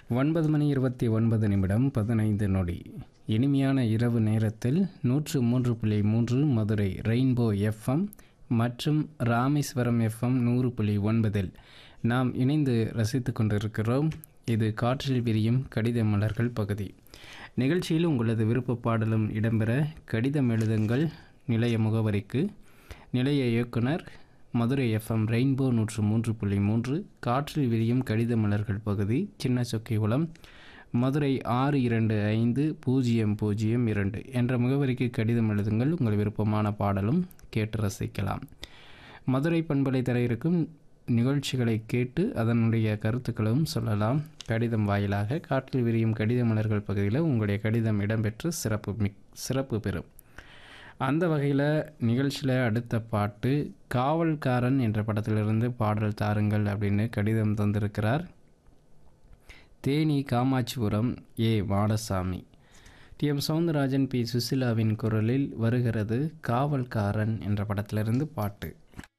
ஒன்பது மணி இருபத்தி ஒன்பது நிமிடம் பதினைந்து நொடி இனிமையான இரவு நேரத்தில் நூற்று மூன்று புள்ளி மூன்று மதுரை ரெயின்போ எஃப்எம் மற்றும் ராமேஸ்வரம் எஃப்எம் நூறு புள்ளி ஒன்பதில் நாம் இணைந்து ரசித்து கொண்டிருக்கிறோம் இது காற்றில் விரியும் கடித மலர்கள் பகுதி நிகழ்ச்சியில் உங்களது விருப்ப பாடலும் இடம்பெற கடிதம் எழுதுங்கள் நிலைய முகவரிக்கு நிலைய இயக்குனர் மதுரை எஃப்எம் ரெயின்போ நூற்று மூன்று புள்ளி மூன்று காற்றில் விரியும் கடித மலர்கள் பகுதி சின்ன சொக்கிகுளம் மதுரை ஆறு இரண்டு ஐந்து பூஜ்ஜியம் பூஜ்ஜியம் இரண்டு என்ற முகவரிக்கு கடிதம் எழுதுங்கள் உங்கள் விருப்பமான பாடலும் கேட்டு ரசிக்கலாம் மதுரை பண்பலை தர இருக்கும் நிகழ்ச்சிகளை கேட்டு அதனுடைய கருத்துக்களும் சொல்லலாம் கடிதம் வாயிலாக காற்றில் விரியும் கடித மலர்கள் பகுதியில் உங்களுடைய கடிதம் இடம்பெற்று சிறப்பு மிக் சிறப்பு பெறும் அந்த வகையில் நிகழ்ச்சியில் அடுத்த பாட்டு காவல்காரன் என்ற படத்திலிருந்து பாடல் தாருங்கள் அப்படின்னு கடிதம் தந்திருக்கிறார் Theni Kamatchipuram A Madasamy T M Soundararajan P சுசிலாவின் குரலில் வருகிறது காவல்காரன் என்ற படத்திலிருந்து பாட்டு